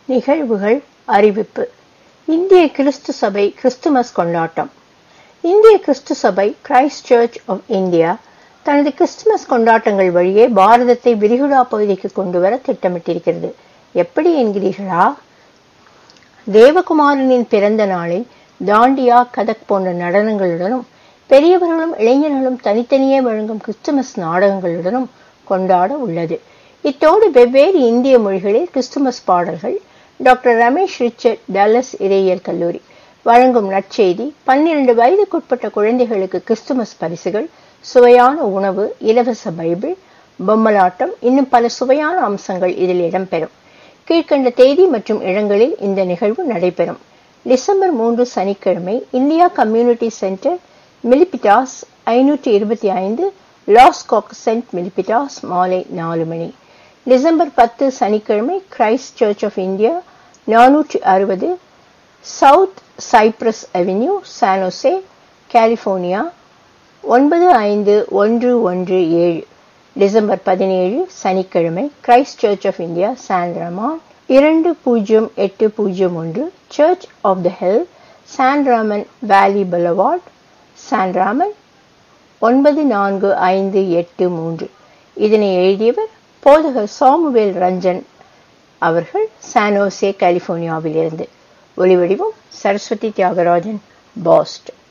நிகழ்வுகள் அறிவிப்பு இந்திய கிறிஸ்து சபை கிறிஸ்துமஸ் கொண்டாட்டம் இந்திய கிறிஸ்து சபை கிரைஸ்ட் சர்ச் ஆஃப் இந்தியா தனது கிறிஸ்துமஸ் கொண்டாட்டங்கள் வழியே பாரதத்தை விரிகுடா பகுதிக்கு கொண்டு வர திட்டமிட்டிருக்கிறது எப்படி என்கிறீர்களா தேவகுமாரனின் பிறந்த நாளை தாண்டியா கதக் போன்ற நடனங்களுடனும் பெரியவர்களும் இளைஞர்களும் தனித்தனியே வழங்கும் கிறிஸ்துமஸ் நாடகங்களுடனும் கொண்டாட உள்ளது இத்தோடு வெவ்வேறு இந்திய மொழிகளில் கிறிஸ்துமஸ் பாடல்கள் டாக்டர் ரமேஷ் ரிச்சர்ட் டல்லஸ் இறையியல் கல்லூரி வழங்கும் நற்செய்தி பன்னிரண்டு வயதுக்குட்பட்ட குழந்தைகளுக்கு கிறிஸ்துமஸ் பரிசுகள் சுவையான உணவு இலவச பைபிள் பொம்மலாட்டம் இன்னும் பல சுவையான அம்சங்கள் இதில் இடம்பெறும் கீழ்கண்ட தேதி மற்றும் இடங்களில் இந்த நிகழ்வு நடைபெறும் டிசம்பர் மூன்று சனிக்கிழமை இந்தியா கம்யூனிட்டி சென்டர் மிலிபிட்டாஸ் ஐநூற்றி இருபத்தி ஐந்து லாஸ் காக் சென்ட் மிலிபிட்டாஸ் மாலை நாலு மணி டிசம்பர் பத்து சனிக்கிழமை கிரைஸ்ட் சர்ச் ஆஃப் இந்தியா நானூற்றி அறுபது south Cyprus avenue San Jose California ஒன்பது ஐந்து ஒன்று ஒன்று ஏழு டிசம்பர் பதினேழு சனிக்கிழமை Christ church of India San Ramon இரண்டு பூஜ்ஜியம் எட்டு பூஜ்ஜியம் ஒன்று church of the hill San Ramon valley boulevard San Raman ஒன்பது நான்கு ஐந்து எட்டு மூன்று இதனை எழுதியவர் போதகர் சாமுவேல் ரஞ்சன் அவர்கள் சானோசே கலிபோர்னியாவிலிருந்து ஒலிவடிவம் சரஸ்வதி தியாகராஜன் பாஸ்ட்